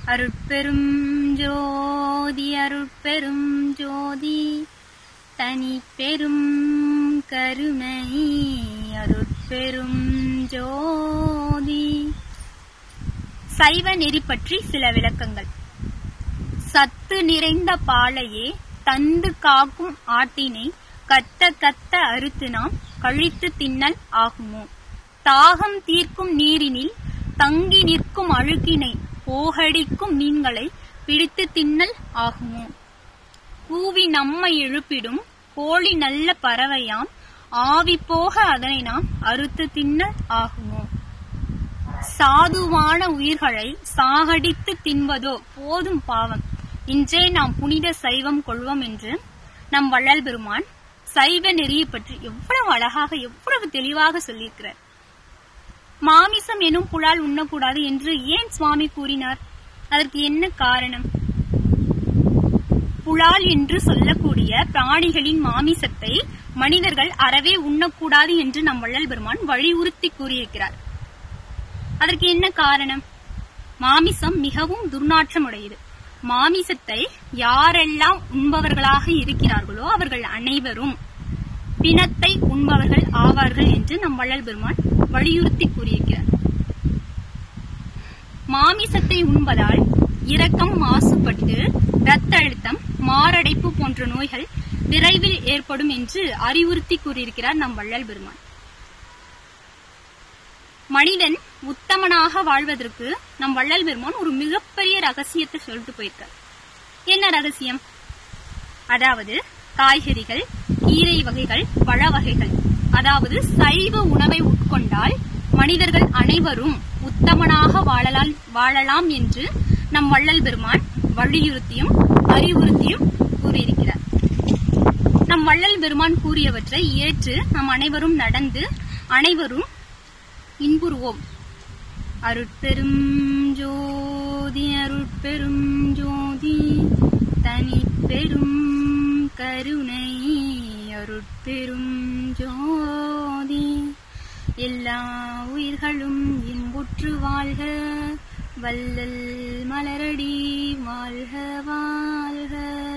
அருட்பெரும் ஜோதி அருட்பெரும் ஜோதி தனி பெரும் கருணை அருட்பெரும் ஜோதி சைவ நெறி பற்றி சில விளக்கங்கள் சத்து நிறைந்த பாலையே தந்து காக்கும் ஆட்டினை கத்த கத்த அறுத்து நாம் கழித்து தின்னல் ஆகுமோ தாகம் தீர்க்கும் நீரினில் தங்கி நிற்கும் அழுக்கினை போகடிக்கும் மீன்களை பிடித்து தின்னல் ஆகுமோ கூவி நம்மை எழுப்பிடும் கோழி நல்ல பறவையாம் ஆவி போக அதனை நாம் அறுத்து தின்னல் ஆகுமோ சாதுவான உயிர்களை சாகடித்து தின்பதோ போதும் பாவம் இன்றே நாம் புனித சைவம் கொள்வோம் என்று நம் வள்ளல் பெருமான் சைவ நெறியை பற்றி எவ்வளவு அழகாக எவ்வளவு தெளிவாக சொல்லியிருக்கிறார் மாமிசம் எனும் புலால் உண்ணக்கூடாது என்று ஏன் சுவாமி கூறினார் அதற்கு என்ன காரணம் புலால் என்று சொல்லக்கூடிய பிராணிகளின் மாமிசத்தை மனிதர்கள் அறவே உண்ணக்கூடாது என்று நம் வள்ளல் பெருமான் வலியுறுத்தி கூறியிருக்கிறார் அதற்கு என்ன காரணம் மாமிசம் மிகவும் துர்நாற்றமுடையது மாமிசத்தை யாரெல்லாம் உண்பவர்களாக இருக்கிறார்களோ அவர்கள் அனைவரும் பிணத்தை உண்பவர்கள் ஆவார்கள் என்று நம் வள்ளல் பெருமான் வலியுறுத்தி கூறியிருக்கிறார் மாமிசத்தை உண்பதால் இரக்கம் மாசுபட்டு இரத்த அழுத்தம் மாரடைப்பு போன்ற நோய்கள் விரைவில் ஏற்படும் என்று அறிவுறுத்தி கூறியிருக்கிறார் நம் வள்ளல் பெருமான் மனிதன் உத்தமனாக வாழ்வதற்கு நம் வள்ளல் பெருமான் ஒரு மிகப்பெரிய ரகசியத்தை சொல்லிட்டு போயிருக்கார் என்ன ரகசியம் அதாவது காய்கறிகள் கீரை வகைகள் பழ வகைகள் அதாவது சைவ உணவை உட்கொண்டால் மனிதர்கள் அனைவரும் உத்தமனாக வாழலாம் வாழலாம் என்று நம் வள்ளல் பெருமான் வலியுறுத்தியும் அறிவுறுத்தியும் கூறியிருக்கிறார் நம் வள்ளல் பெருமான் கூறியவற்றை ஏற்று நம் அனைவரும் நடந்து அனைவரும் இன்புறுவோம் அருட்பெரும் ஜோதி அருட்பெரும் ஜோதி தனி பெரும் கருணை அருட்பெரும் ஜோதி எல்லா உயிர்களும் இன்புற்று வாழ்க வல்லல் மலரடி வாழ்க வாழ்க